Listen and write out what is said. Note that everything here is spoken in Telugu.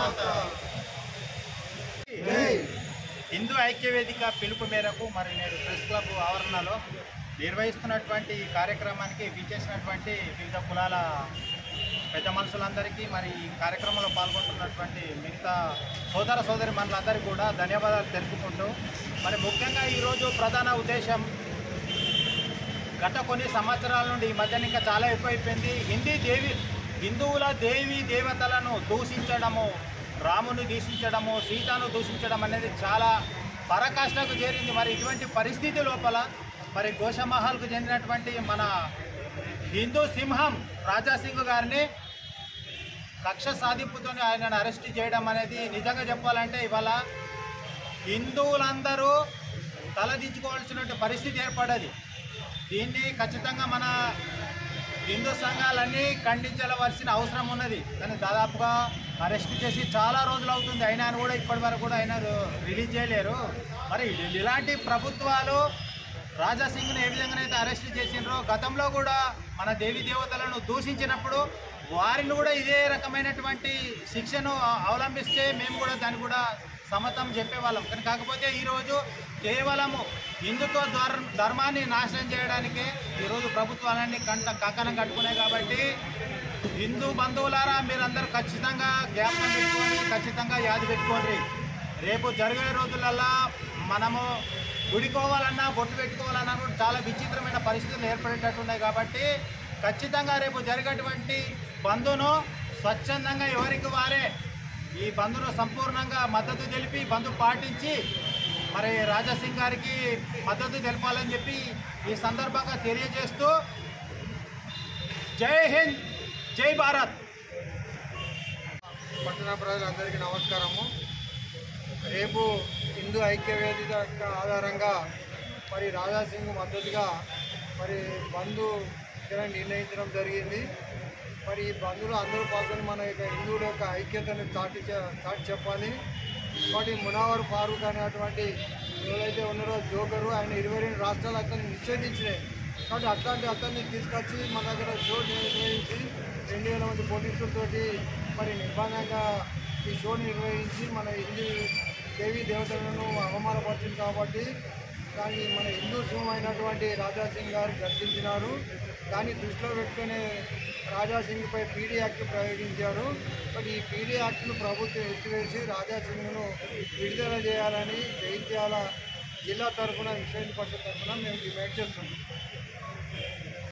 హిందూ ఐక్య వేదిక పిలుపు మేరకు మరి నేడు ప్రెస్ క్లబ్ ఆవరణలో నిర్వహిస్తున్నటువంటి ఈ కార్యక్రమానికి విచ్చేసినటువంటి వివిధ కులాల పెద్ద మనుషులందరికీ మరి ఈ కార్యక్రమంలో పాల్గొంటున్నటువంటి మిగతా సోదర సోదరి మనులందరికీ కూడా ధన్యవాదాలు తెలుపుకుంటూ మరి ముఖ్యంగా ఈరోజు ప్రధాన ఉద్దేశం గత కొన్ని సంవత్సరాల నుండి ఈ మధ్యన ఇంకా చాలా ఎక్కువైపోయింది హిందీ దేవి హిందువుల దేవి దేవతలను దూషించడము రాముని దూషించడము సీతను దూషించడం అనేది చాలా పరాకాష్ఠకు చేరింది మరి ఇటువంటి పరిస్థితి లోపల మరి గోషమహల్కు చెందినటువంటి మన హిందూ సింహం రాజాసింగ్ గారిని కక్ష సాధింపుతో ఆయనను అరెస్ట్ చేయడం అనేది నిజంగా చెప్పాలంటే ఇవాళ హిందువులందరూ తలదించుకోవాల్సినటువంటి పరిస్థితి ఏర్పడది దీన్ని ఖచ్చితంగా మన హిందూ సంఘాలన్నీ ఖండించవలసిన అవసరం ఉన్నది కానీ దాదాపుగా అరెస్ట్ చేసి చాలా రోజులు అవుతుంది అయినా కూడా ఇప్పటి వరకు కూడా అయినా రిలీజ్ చేయలేరు మరి ఇలాంటి ప్రభుత్వాలు రాజాసింగ్ను ఏ విధంగానైతే అరెస్ట్ చేసినారో గతంలో కూడా మన దేవీ దేవతలను దూషించినప్పుడు వారిని కూడా ఇదే రకమైనటువంటి శిక్షను అవలంబిస్తే మేము కూడా దాన్ని కూడా సమతం చెప్పేవాళ్ళం కానీ కాకపోతే ఈరోజు కేవలము హిందుత్వ ధర్ ధర్మాన్ని నాశనం చేయడానికే ఈరోజు ప్రభుత్వాలన్నీ కంట కంకణం కట్టుకున్నాయి కాబట్టి హిందూ బంధువులారా మీరందరూ ఖచ్చితంగా జ్ఞాపకం పెట్టుకోండి ఖచ్చితంగా యాది పెట్టుకోండి రేపు జరిగే రోజులల్లా మనము గుడికోవాలన్నా బొట్టు పెట్టుకోవాలన్నా కూడా చాలా విచిత్రమైన పరిస్థితులు ఏర్పడేటట్టున్నాయి కాబట్టి ఖచ్చితంగా రేపు జరిగేటువంటి బంధును స్వచ్ఛందంగా ఎవరికి వారే ఈ బంధును సంపూర్ణంగా మద్దతు తెలిపి బంధు పాటించి మరి రాజాసింగ్ గారికి మద్దతు తెలపాలని చెప్పి ఈ సందర్భంగా తెలియజేస్తూ జై హింద్ జై భారత్ పట్టణ ప్రజలందరికీ నమస్కారము రేపు హిందూ ఐక్య వేదిక ఆధారంగా మరి రాజాసింగ్ మద్దతుగా మరి బంధు చేయడానికి నిర్ణయించడం జరిగింది మరి ఈ బంధువులు అందరూ పాల్గొని మన యొక్క హిందువుల యొక్క ఐక్యతను చాటి చె- చాటి చెప్పాలి మరి మునావర్ ఫారూక్ అనేటువంటి ఎవరైతే ఉన్నారో జోకరు ఆయన ఇరవై రెండు రాష్ట్రాలు అతన్ని నిషేధించినాయి కాబట్టి అట్లాంటి అతన్ని తీసుకొచ్చి మన దగ్గర షో నిర్వహించి రెండు వేల మంది పోలీసులతోటి మరి నిర్బంధంగా ఈ షో నిర్వహించి మన హిందూ దేవీ దేవతలను అవమానపరిచింది కాబట్టి దాన్ని మన హిందూ సింహమైనటువంటి రాజా సింగ్ గారు గర్జించినారు దాన్ని దృష్టిలో పెట్టుకుని రాజా సింగ్పై పీడీ యాక్ట్ ప్రయోగించారు బట్ ఈ పీడీ యాక్ట్ను ప్రభుత్వం ఎత్తివేసి రాజా సింగ్ను విడుదల చేయాలని జైత్యాల జిల్లా తరఫున విశ్వ హిందూ పరిషత్ తరఫున మేము డిమాండ్ చేస్తున్నాం